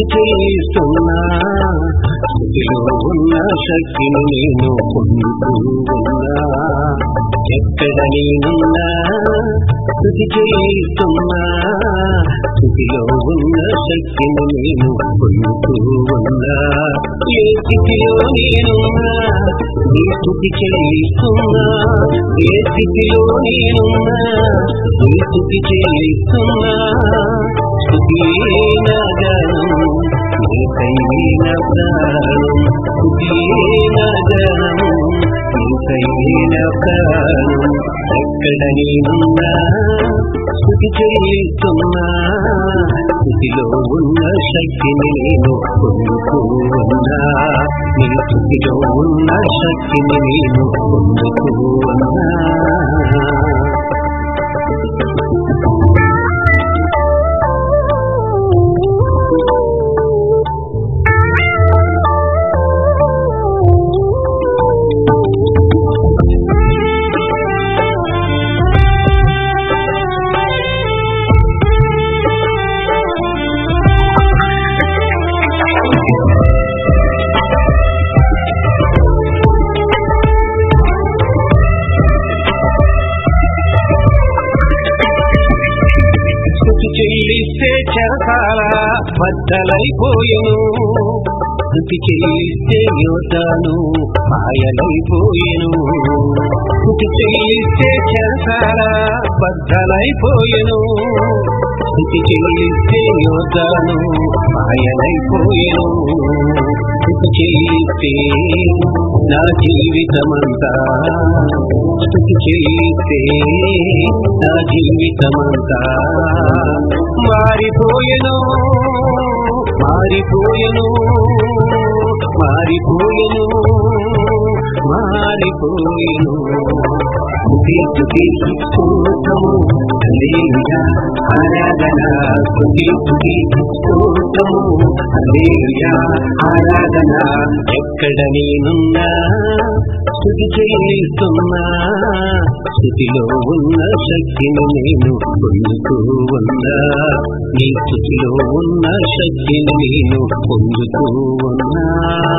చేస్తున్నా స్థితిలో ఉన్న శక్తిని నేను పొందుతూ ఉన్నా ఎక్కడ నేనున్నా స్థుతి చేస్తున్నా స్థితిలో ఉన్న శక్తిని నేను పొందుతూ ఉన్నా ఏ స్థితిలో నేనున్నా నీ స్థుతి చెల్లిస్తున్నా ఏ స్థితిలో నేనున్నా నీ స్థుతి చెల్లిస్తున్నా స్థుతి నగరం నీకైన ప్రాణం స్థుతి నగరం నీకైన ప్రాణం ఎక్కడ నేనున్నా స్థుతి చెల్లిస్తున్నా స్థితిలో ఉన్న శక్తిని నేను పొందుతూ ఉన్నా నీ స్థితిలో ఉన్న శక్తిని నేను పొందుతూ ఉన్నా స్థుతి చెల్లిస్తే చెరసాల బద్దలైపోయెను స్థుతి చెల్లిస్తే యోధాను మాయలైపోయెను స్థుతి చెల్లిస్తే చెరసాల బద్దలైపోయెను స్థుతి చెల్లిస్తే యోధాను మాయలైపోయెను స్థుతి చెల్లిస్తే నా జీవితమంతా స్థుతి చెల్లిస్తే నా జీవితమంతా మారిపోయెను మారిపోయెను మారిపోయెను మారిపోయెను స్తుతి స్తుతి స్తోత్రము హల్లెలూయా ఆరాధన స్తుతి స్తుతి స్తోత్రము హల్లెలూయా ఆరాధన ఎక్కడ నేనున్నా స్థుతి చెల్లిస్తున్నా స్థితిలో ఉన్న శక్తిని నేను పొందుతూ ఉన్నా నీ స్థితిలో ఉన్న శక్తిని నేను పొందుతూ ఉన్నా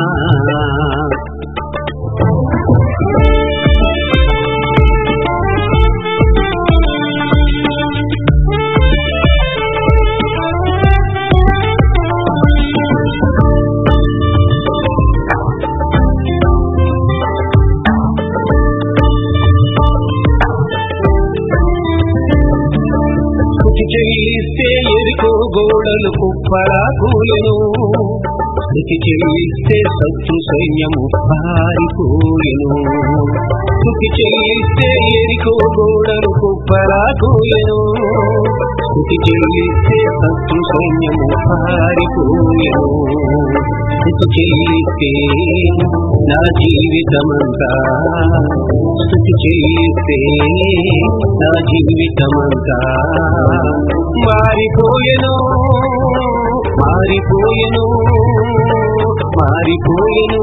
స్థుతి చెల్లిస్తే ఎరుకో గోడలు కుప్పలా కూయను స్థుతి చెల్లిస్తే శత్రు సైన్యము పారిపోయెను స్థుతి చెల్లిస్తే ఎరుకో గోడలు కుప్పలా కూయను స్థుతి చెల్లిస్తే శత్రు సైన్యము పారిపోయెను స్థుతి చెల్లిస్తే నా జీవితమంతా స్థుతి చెల్లిస్తే నా జీవితమంతా మారిపోయెను మారిపోయెను మారిపోయెను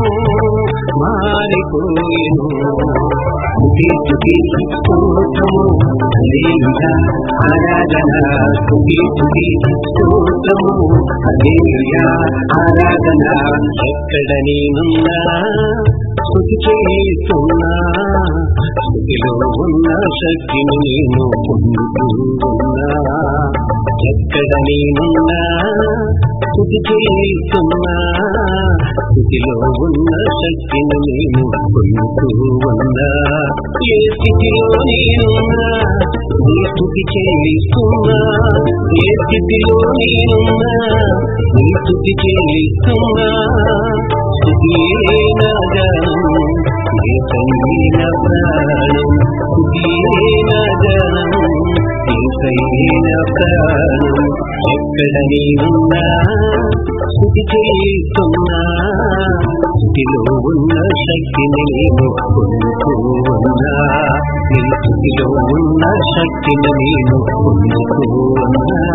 మారిపోయెను స్తుతి స్తుతి స్తోత్రము హల్లెలూయా ఆరాధన స్తుతి స్తుతి స్తోత్రము హల్లెలూయా ఆరాధన ఎక్కడ నేనున్నా స్తుతి చేస్తున్నా స్థుతిలో ఉన్న శక్తిని నేను పొందుతూ ఉన్నా ఎక్కడ నేనున్నా స్థుతి చేస్తున్నా స్థితిలో ఉన్న శక్తిని నేను పొందుతూ ఉన్నా ఏ స్థితిలో నేనున్నా నీ స్థుతి చెల్లిస్తున్నా ఏ స్థితిలో నేనున్నా నీ స్థుతి చెల్లిస్తున్నా స్థుతి నగరం ఏ కైన ప్రాణం స్థుతి నగరం ఏ కైన ప్రాణం ఎక్కడ నేనున్నా స్థుతి చేస్తున్నా స్థితిలో ఉన్న శక్తిని నేను పొందుతూ ఉన్నా నీ స్థితిలో ఉన్న శక్తిని నేను పొందుతూ ఉన్నా